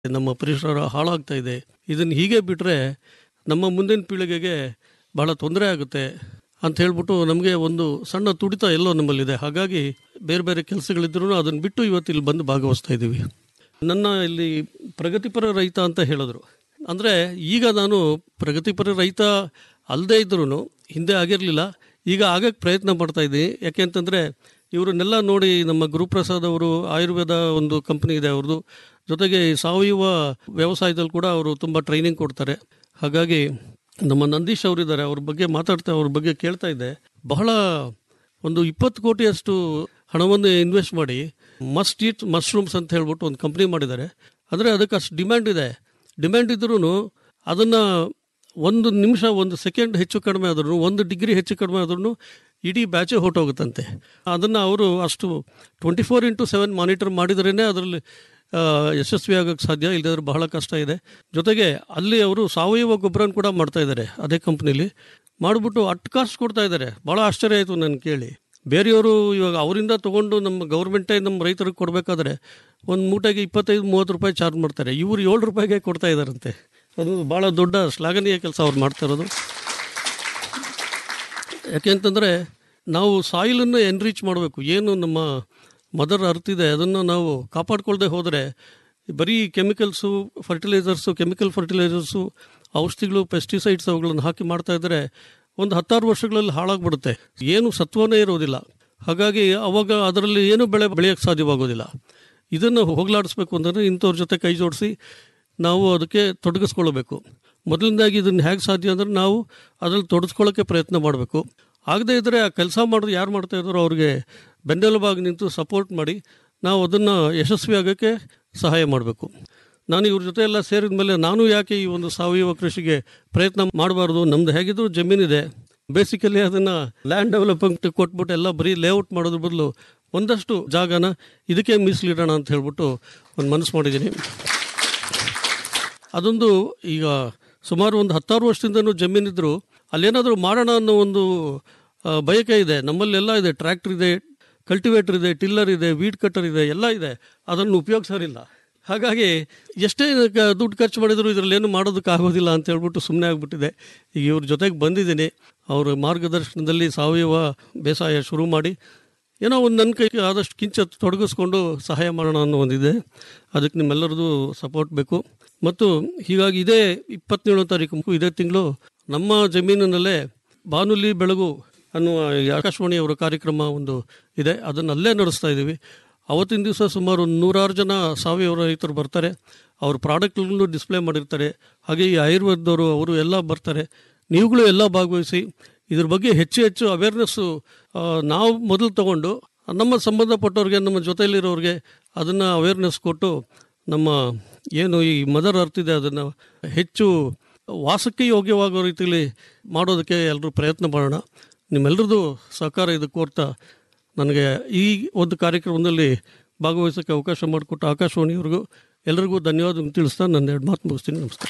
ನಮ್ಮ ಪರಿಸರ ಹಾಳಾಗ್ತಾ ಇದೆ ಇದನ್ನು ಹೀಗೆ ಬಿಟ್ಟರೆ ನಮ್ಮ ಮುಂದಿನ ಪೀಳಿಗೆಗೆ ಬಹಳ ತೊಂದರೆ ಆಗುತ್ತೆ ಅಂತ ಹೇಳ್ಬಿಟ್ಟು ನಮಗೆ ಒಂದು ಸಣ್ಣ ತುಡಿತ ಎಲ್ಲೋ ನಮ್ಮಲ್ಲಿದೆ ಹಾಗಾಗಿ ಬೇರೆ ಬೇರೆ ಕೆಲಸಗಳಿದ್ರೂ ಅದನ್ನು ಬಿಟ್ಟು ಇವತ್ತು ಇಲ್ಲಿ ಬಂದು ಭಾಗವಹಿಸ್ತಾ ಇದ್ದೀವಿ ನನ್ನ ಇಲ್ಲಿ ಪ್ರಗತಿಪರ ರೈತ ಅಂತ ಹೇಳಿದ್ರು ಅಂದರೆ ಈಗ ನಾನು ಪ್ರಗತಿಪರ ರೈತ ಅಲ್ಲದೇ ಇದ್ರೂ ಹಿಂದೆ ಆಗಿರಲಿಲ್ಲ ಈಗ ಆಗಕ್ಕೆ ಪ್ರಯತ್ನ ಮಾಡ್ತಾ ಇದ್ದೀನಿ ಯಾಕೆ ಅಂತಂದರೆ ಇವರನ್ನೆಲ್ಲ ನೋಡಿ ನಮ್ಮ ಗುರುಪ್ರಸಾದ್ ಅವರು ಆಯುರ್ವೇದ ಒಂದು ಕಂಪ್ನಿ ಇದೆ ಅವ್ರದ್ದು ಜೊತೆಗೆ ಈ ಸಾವಯವ ವ್ಯವಸಾಯದಲ್ಲಿ ಕೂಡ ಅವರು ತುಂಬ ಟ್ರೈನಿಂಗ್ ಕೊಡ್ತಾರೆ ಹಾಗಾಗಿ ನಮ್ಮ ನಂದೀಶ್ ಅವರಿದ್ದಾರೆ ಅವ್ರ ಬಗ್ಗೆ ಮಾತಾಡ್ತಾ ಅವ್ರ ಬಗ್ಗೆ ಕೇಳ್ತಾ ಇದ್ದೆ ಬಹಳ ಒಂದು ಇಪ್ಪತ್ತು ಕೋಟಿಯಷ್ಟು ಹಣವನ್ನು ಇನ್ವೆಸ್ಟ್ ಮಾಡಿ ಮಸ್ಟ್ ಈಟ್ ಮಶ್ರೂಮ್ಸ್ ಅಂತ ಹೇಳ್ಬಿಟ್ಟು ಒಂದು ಕಂಪ್ನಿ ಮಾಡಿದ್ದಾರೆ ಅಂದರೆ ಅದಕ್ಕೆ ಅಷ್ಟು ಡಿಮ್ಯಾಂಡ್ ಇದೆ ಡಿಮ್ಯಾಂಡ್ ಇದ್ರೂ ಅದನ್ನು ಒಂದು ನಿಮಿಷ ಒಂದು ಸೆಕೆಂಡ್ ಹೆಚ್ಚು ಕಡಿಮೆ ಆದ್ರೂ ಒಂದು ಡಿಗ್ರಿ ಹೆಚ್ಚು ಕಡಿಮೆ ಆದ್ರೂ ಇಡೀ ಬ್ಯಾಚೇ ಹೊರಟೋಗುತ್ತಂತೆ ಅದನ್ನು ಅವರು ಅಷ್ಟು twenty four into seven monitor ಮಾಡಿದ್ರೇ ಅದರಲ್ಲಿ ಆ, ಯಶಸ್ವಿ ಆಗೋಕ್ಕೆ ಸಾಧ್ಯ ಇಲ್ಲದ್ರೆ ಬಹಳ ಕಷ್ಟ ಇದೆ ಜೊತೆಗೆ ಅಲ್ಲಿ ಅವರು ಸಾವಯವ ಗೊಬ್ಬರನ ಕೂಡ ಮಾಡ್ತಾ ಇದ್ದಾರೆ ಅದೇ ಕಂಪ್ನಿಲಿ ಮಾಡಿಬಿಟ್ಟು ಅಟ್ ಕಾಸ್ಟ್ ಕೊಡ್ತಾ ಇದ್ದಾರೆ ಭಾಳ ಆಶ್ಚರ್ಯ ಆಯಿತು ನಾನು ಕೇಳಿ ಬೇರೆಯವರು ಇವಾಗ ಅವರಿಂದ ತೊಗೊಂಡು ನಮ್ಮ ಗೌರ್ಮೆಂಟೇ ನಮ್ಮ ರೈತರಿಗೆ ಕೊಡಬೇಕಾದ್ರೆ ಒಂದು ಮೂಟೆಗೆ ಇಪ್ಪತ್ತೈದು ಮೂವತ್ತು ರೂಪಾಯಿ ಚಾರ್ಜ್ ಮಾಡ್ತಾರೆ ಇವರು ಏಳು ರೂಪಾಯಿಗೆ ಕೊಡ್ತಾ ಇದ್ದಾರಂತೆ ಅದು ಭಾಳ ದೊಡ್ಡ ಶ್ಲಾಘನೀಯ ಕೆಲಸ ಅವ್ರು ಮಾಡ್ತಾ ಇರೋದು ಯಾಕೆಂತಂದರೆ ನಾವು ಸಾಯಿಲನ್ನು ಎನ್ರಿಚ್ ಮಾಡಬೇಕು ಏನು ನಮ್ಮ ಮದರ್ ಅರ್ತ್ ಇದೆ ಅದನ್ನು ನಾವು ಕಾಪಾಡ್ಕೊಳ್ದೆ ಹೋದರೆ ಬರೀ ಕೆಮಿಕಲ್ಸು ಫರ್ಟಿಲೈಸರ್ಸು ಕೆಮಿಕಲ್ ಫರ್ಟಿಲೈಸರ್ಸು ಔಷಧಿಗಳು ಪೆಸ್ಟಿಸೈಡ್ಸ್ ಅವುಗಳನ್ನು ಹಾಕಿ ಮಾಡ್ತಾ ಇದ್ದರೆ ಒಂದು ಹತ್ತಾರು ವರ್ಷಗಳಲ್ಲಿ ಹಾಳಾಗ್ಬಿಡುತ್ತೆ ಏನು ಸತ್ವನೇ ಇರೋದಿಲ್ಲ ಹಾಗಾಗಿ ಅವಾಗ ಅದರಲ್ಲಿ ಏನು ಬೆಳೆ ಬೆಳೆಯೋಕ್ಕೆ ಸಾಧ್ಯವಾಗೋದಿಲ್ಲ ಇದನ್ನು ಹೋಗಲಾಡಿಸ್ಬೇಕು ಅಂತಂದರೆ ಇಂಥವ್ರ ಜೊತೆ ಕೈ ಜೋಡಿಸಿ ನಾವು ಅದಕ್ಕೆ ತೊಡಗಿಸ್ಕೊಳ್ಬೇಕು ಮೊದಲನೇದಾಗಿ ಇದನ್ನು ಹೇಗೆ ಸಾಧ್ಯ ಅಂದರೆ ನಾವು ಅದರಲ್ಲಿ ತೊಡಗಿಸ್ಕೊಳ್ಳೋಕ್ಕೆ ಪ್ರಯತ್ನ ಮಾಡಬೇಕು ಆಗದೇ ಇದ್ದರೆ ಆ ಕೆಲಸ ಮಾಡೋದು ಯಾರು ಮಾಡ್ತಾ ಇದ್ದಾರೋ ಅವ್ರಿಗೆ ಬೆನ್ನೆಲುಬಾಗಿ ನಿಂತು ಸಪೋರ್ಟ್ ಮಾಡಿ ನಾವು ಅದನ್ನು ಯಶಸ್ವಿ ಆಗೋಕ್ಕೆ ಸಹಾಯ ಮಾಡಬೇಕು ನಾನು ಇವ್ರ ಜೊತೆ ಎಲ್ಲ ಸೇರಿದ ಮೇಲೆ ನಾನು ಯಾಕೆ ಈ ಒಂದು ಸಾವಯವ ಕೃಷಿಗೆ ಪ್ರಯತ್ನ ಮಾಡಬಾರ್ದು ನಮ್ದು ಹೇಗಿದ್ರು ಜಮೀನಿದೆ ಬೇಸಿಕಲಿ ಅದನ್ನು ಲ್ಯಾಂಡ್ ಡೆವಲಪ್ಮೆಂಟ್ ಕೊಟ್ಬಿಟ್ಟು ಎಲ್ಲ ಬರೀ ಲೇಔಟ್ ಮಾಡೋದ್ರ ಬದಲು ಒಂದಷ್ಟು ಜಾಗನ ಇದಕ್ಕೆ ಮೀಸಲಿಡೋಣ ಅಂತ ಹೇಳ್ಬಿಟ್ಟು ಒಂದು ಮನಸ್ಸು ಮಾಡಿದ್ದೀನಿ ಅದೊಂದು ಈಗ ಸುಮಾರು ಒಂದು ಹತ್ತಾರು ವರ್ಷದಿಂದನೂ ಜಮೀನಿದ್ರು ಅಲ್ಲೇನಾದರೂ ಮಾಡೋಣ ಅನ್ನೋ ಒಂದು ಆ, ಬಯಕೆ ಇದೆ ನಮ್ಮಲ್ಲೆಲ್ಲ ಇದೆ ಟ್ರ್ಯಾಕ್ಟರ್ ಇದೆ ಕಲ್ಟಿವೇಟರ್ ಇದೆ ಟಿಲ್ಲರ್ ಇದೆ ವೀಡ್ ಕಟ್ಟರ್ ಇದೆ ಎಲ್ಲ ಇದೆ ಅದನ್ನು ಉಪಯೋಗಿಸೋರಿಲ್ಲ ಹಾಗಾಗಿ ಎಷ್ಟೇ ಕ- ದುಡ್ಡು ಖರ್ಚು ಮಾಡಿದ್ರು ಇದರಲ್ಲಿ ಏನು ಮಾಡೋದಕ್ಕೆ ಆಗೋದಿಲ್ಲ ಅಂತ ಹೇಳ್ಬಿಟ್ಟು ಸುಮ್ಮನೆ ಆಗಿಬಿಟ್ಟಿದೆ ಈಗ ಇವ್ರ ಜೊತೆಗೆ ಬಂದಿದ್ದೀನಿ ಅವರ ಮಾರ್ಗದರ್ಶನದಲ್ಲಿ ಸಾವಯವ ಬೇಸಾಯ ಶುರು ಮಾಡಿ ಏನೋ ಒಂದು ನನ್ನ ಕೈಗೆ ಆದಷ್ಟು ಕಿಂಚ ತೊಡಗಿಸ್ಕೊಂಡು ಸಹಾಯ ಮಾಡೋಣ ಅನ್ನೋ ಒಂದಿದೆ ಅದಕ್ಕೆ ನಿಮ್ಮೆಲ್ಲರದು ಸಪೋರ್ಟ್ ಬೇಕು ಮತ್ತು ಹೀಗಾಗಿ ಇದೇ ಇಪ್ಪತ್ತೇಳನೇ ತಾರೀಕು ಇದೇ ತಿಂಗಳು ನಮ್ಮ ಜಮೀನಿನಲ್ಲೇ ಬಾನುಲಿ ಬೆಳಗು ಅನ್ನುವ ಈ ಆಕಾಶವಾಣಿಯವರ ಕಾರ್ಯಕ್ರಮ ಒಂದು ಇದೆ ಅದನ್ನು ಅಲ್ಲೇ ನಡೆಸ್ತಾ ಇದ್ದೀವಿ ಅವತ್ತಿನ ದಿವಸ ಸುಮಾರು ಒಂದು ನೂರಾರು ಜನ ಸಾವಯವ ರೈತರು ಬರ್ತಾರೆ ಅವ್ರ ಪ್ರಾಡಕ್ಟ್ಗಳನ್ನು ಡಿಸ್ಪ್ಲೇ ಮಾಡಿರ್ತಾರೆ ಹಾಗೆ ಈ ಆಯುರ್ವೇದದವರು ಅವರು ಎಲ್ಲ ಬರ್ತಾರೆ ನೀವುಗಳು ಎಲ್ಲ ಭಾಗವಹಿಸಿ ಇದ್ರ ಬಗ್ಗೆ ಹೆಚ್ಚು ಹೆಚ್ಚು ಅವೇರ್ನೆಸ್ಸು ನಾವು ಮೊದಲು ತಗೊಂಡು ನಮ್ಮ ಸಂಬಂಧಪಟ್ಟವ್ರಿಗೆ ನಮ್ಮ ಜೊತೆಯಲ್ಲಿರೋರಿಗೆ ಅದನ್ನು ಅವೇರ್ನೆಸ್ ಕೊಟ್ಟು ನಮ್ಮ ಏನು ಈ ಮದರ್ ಅರ್ತ್ ಇದೆ ಅದನ್ನು ಹೆಚ್ಚು ವಾಸಕ್ಕೆ ಯೋಗ್ಯವಾಗೋ ರೀತಿಯಲ್ಲಿ ಮಾಡೋದಕ್ಕೆ ಎಲ್ಲರೂ ಪ್ರಯತ್ನ ಮಾಡೋಣ ನಿಮ್ಮೆಲ್ಲರದು ಸಹಕಾರ ಇದು ಕೋರ್ತಾ ನನಗೆ ಈ ಒಂದು ಕಾರ್ಯಕ್ರಮದಲ್ಲಿ ಭಾಗವಹಿಸೋಕ್ಕೆ ಅವಕಾಶ ಮಾಡಿಕೊಟ್ಟ ಆಕಾಶವಾಣಿಯವ್ರಿಗೂ ಎಲ್ಲರಿಗೂ ಧನ್ಯವಾದ ತಿಳಿಸ್ತಾ ನನ್ನ ಎರಡು ಮಾತು ಮುಗಿಸ್ತೀನಿ ನಮಸ್ಕಾರ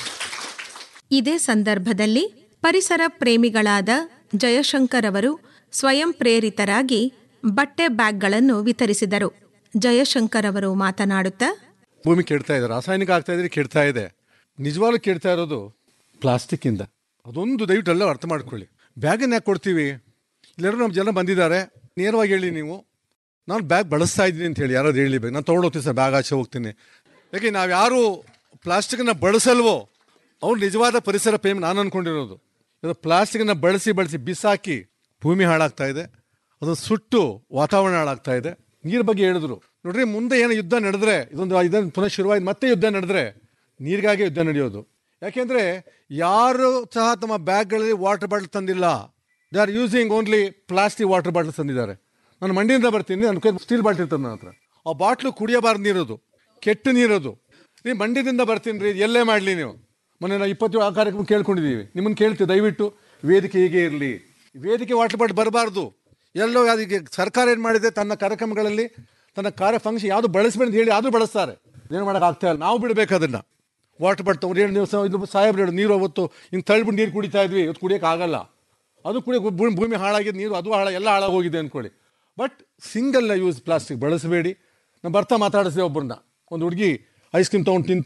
ಇದೇ ಸಂದರ್ಭದಲ್ಲಿ ಪರಿಸರ ಪ್ರೇಮಿಗಳಾದ ಜಯಶಂಕರ್ ಅವರು ಸ್ವಯಂ ಪ್ರೇರಿತರಾಗಿ ಬಟ್ಟೆ ಬ್ಯಾಗ್ಗಳನ್ನು ವಿತರಿಸಿದರು ಜಯಶಂಕರ್ ಅವರು ಮಾತನಾಡುತ್ತಾ ಭೂಮಿ ಕೆಡ್ತಾ ಇದೆ ರಾಸಾಯನಿಕ ಆಗ್ತಾ ಇದ್ರೆ ಕೆಡ್ತಾ ಇದೆ ನಿಜವಾಗ್ಲೂ ಕೆಡ್ತಾ ಇರೋದು ಪ್ಲಾಸ್ಟಿಕ್ ಇಂದ ಅದೊಂದು ದಯವಿಟ್ಟು ಎಲ್ಲ ಅರ್ಥ ಮಾಡ್ಕೊಳ್ಳಿ ಬ್ಯಾಗನ್ನು ಯಾಕೆ ಕೊಡ್ತೀವಿ ಇಲ್ಲೆಲ್ಲರೂ ನಮ್ಮ ಜನ ಬಂದಿದ್ದಾರೆ ನೇರವಾಗಿ ಹೇಳಿ ನೀವು ನಾನು ಬ್ಯಾಗ್ ಬಳಸ್ತಾ ಇದ್ದೀನಿ ಅಂತ ಹೇಳಿ ಯಾರಾದ್ರು ಹೇಳಬೇಕು ನಾನು ತೊಗೊಂಡೋಗ್ತೀನಿ ಸರ್ ಬ್ಯಾಗ್ ಆಚೆ ಹೋಗ್ತೀನಿ ಯಾಕೆ ನಾವು ಯಾರು ಪ್ಲಾಸ್ಟಿಕನ್ನು ಬಳಸಲ್ವೋ ಅವ್ರು ನಿಜವಾದ ಪರಿಸರ ಪ್ರೇಮಿ ನಾನು ಅನ್ಕೊಂಡಿರೋದು ಇದು ಪ್ಲಾಸ್ಟಿಕನ್ನು ಬಳಸಿ ಬಳಸಿ ಬಿಸಾಕಿ ಭೂಮಿ ಹಾಳಾಗ್ತಾ ಇದೆ ಅದು ಸುಟ್ಟು ವಾತಾವರಣ ಹಾಳಾಗ್ತಾ ಇದೆ ನೀರ್ ಬಗ್ಗೆ ಹೇಳಿದ್ರು ನೋಡ್ರಿ ಮುಂದೆ ಏನು ಯುದ್ಧ ನಡೆದ್ರೆ ಇದೊಂದು ಇದನ್ನು ಪುನಃ ಶುರುವಾಯ್ತು ಮತ್ತೆ ಯುದ್ಧ ನಡೆದ್ರೆ ನೀರಿಗಾಗಿ ಯುದ್ಧ ನಡೆಯೋದು ಯಾಕೆಂದ್ರೆ ಯಾರು ಸಹ ತಮ್ಮ ಬ್ಯಾಗ್ಗಳಲ್ಲಿ ವಾಟರ್ ಬಾಟಲ್ ತಂದಿಲ್ಲ they are using only plastic water bottle ತಂದಿದ್ದಾರೆ ನಾನು ಮಂಡಿಯಿಂದ ಬರ್ತೀನಿ ನನ್ನ ಕೈ ಸ್ಟೀಲ್ ಬಾಟ್ಲ್ ಇರ್ತದೆ ನನ್ನ ಹತ್ರ ಆ ಬಾಟ್ಲು ಕುಡಿಯಬಾರ್ದು ನೀರದು ಕೆಟ್ಟ ನೀರದು ನೀವು ಮಂಡ್ಯದಿಂದ ಬರ್ತೀನಿ ರೀ ಎಲ್ಲೇ ಮಾಡಲಿ ನೀವು ಮೊನ್ನೆ ನಾವು ಇಪ್ಪತ್ತು ಆ ಕಾರ್ಯಕ್ರಮ ಕೇಳ್ಕೊಂಡಿದ್ದೀವಿ ನಿಮ್ಮನ್ನು ಕೇಳ್ತೀವಿ ದಯವಿಟ್ಟು ವೇದಿಕೆ ಹೀಗೆ ಇರಲಿ ವೇದಿಕೆ ವಾಟರ್ ಬಾಟಲ್ ಬರಬಾರ್ದು ಎಲ್ಲೋ ಅದಕ್ಕೆ ಸರ್ಕಾರ ಏನು ಮಾಡಿದೆ ತನ್ನ ಕಾರ್ಯಕ್ರಮಗಳಲ್ಲಿ ತನ್ನ ಕಾರ್ಯ ಫಂಕ್ಷನ್ ಯಾವುದು ಬಳಸಬೇಡಿ ಅಂತ ಹೇಳಿ ಅದು ಬಳಸ್ತಾರೆ ಏನು ಮಾಡೋಕೆ ಆಗ್ತಾ ಇಲ್ಲ ನಾವು ಬಿಡಬೇಕು ಅದನ್ನು ವಾಟರ್ ಬಾಟಲ್ ತಗೊಂಡು ಎರಡು ದಿವಸ ಇದು ಸಾಹೇಬ್ರು ಹೇಳು ನೀರು ಅವತ್ತು ಹಿಂಗೆ ತಳ್ಬಿಟ್ಟು ನೀರು ಕುಡಿತಾ ಇದ್ವಿ ಇವತ್ತು ಕುಡಿಯೋಕೆ ಆಗಲ್ಲ ಅದು ಕುಡಿ ಭೂಮಿ ಭೂಮಿ ಹಾಳಾಗಿದ್ದು ನೀರು ಅದು ಹಾಳ ಎಲ್ಲ ಹಾಳಾಗೋಗಿದೆ ಅಂದ್ಕೊಳ್ಳಿ ಬಟ್ ಸಿಂಗಲ್ ಯೂಸ್ ಪ್ಲಾಸ್ಟಿಕ್ ಬಳಸಬೇಡಿ ನಾನು ಬರ್ತಾ ಮಾತಾಡಿಸಿದೆ ಒಬ್ಬರನ್ನ ಒಂದು ಹುಡುಗಿ ಐಸ್ ಕ್ರೀಮ್ ತೊಗೊಂಡು ತಿಂತು